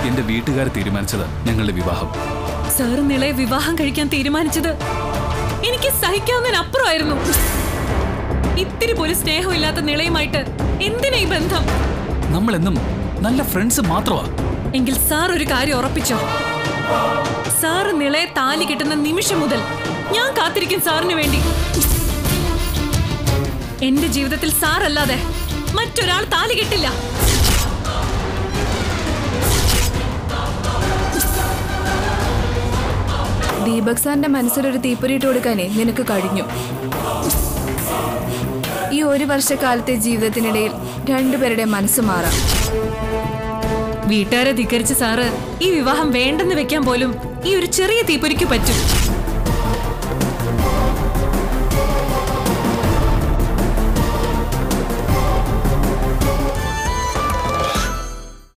എന്റെ വീട്ടുകാർ തീരുമാനിച്ചത് ഞങ്ങളുടെ വിവാഹം സാർ നിളയെ വിവാഹം കഴിക്കാൻ തീരുമാനിച്ചത് എനിക്ക് സഹിക്കാവുന്നതിനപ്പുറമായിരുന്നു ഇത്തിരി പോലും സ്നേഹമില്ലാത്ത നിളയുമായിട്ട് എന്തിനാ ഈ ബന്ധം നമ്മളെന്നും നല്ല ഫ്രണ്ട്സ് മാത്രമാ എങ്കിൽ സാർ ഒരു കാര്യം ഉറപ്പിച്ചോ സാർ നിളയെ താലി കിട്ടുന്ന നിമിഷം മുതൽ ഞാൻ കാത്തിരിക്കും സാറിന് വേണ്ടി എന്റെ ജീവിതത്തിൽ സാർ അല്ലാതെ മറ്റൊരാൾ താലി കിട്ടില്ല ദീപക് സാറിന്റെ മനസ്സിലൊരു തീപ്പൊരിയിട്ട് കൊടുക്കാനേ നിനക്ക് കഴിഞ്ഞു ഈ ഒരു വർഷക്കാലത്തെ ജീവിതത്തിനിടയിൽ രണ്ടുപേരുടെ മനസ്സ് മാറാം വീട്ടുകാരെ ധിക്കരിച്ച് സാറ് ഈ വിവാഹം വേണ്ടെന്ന് വെക്കാൻ പോലും ഈ ഒരു ചെറിയ തീപ്പൊരിക്ക് പറ്റും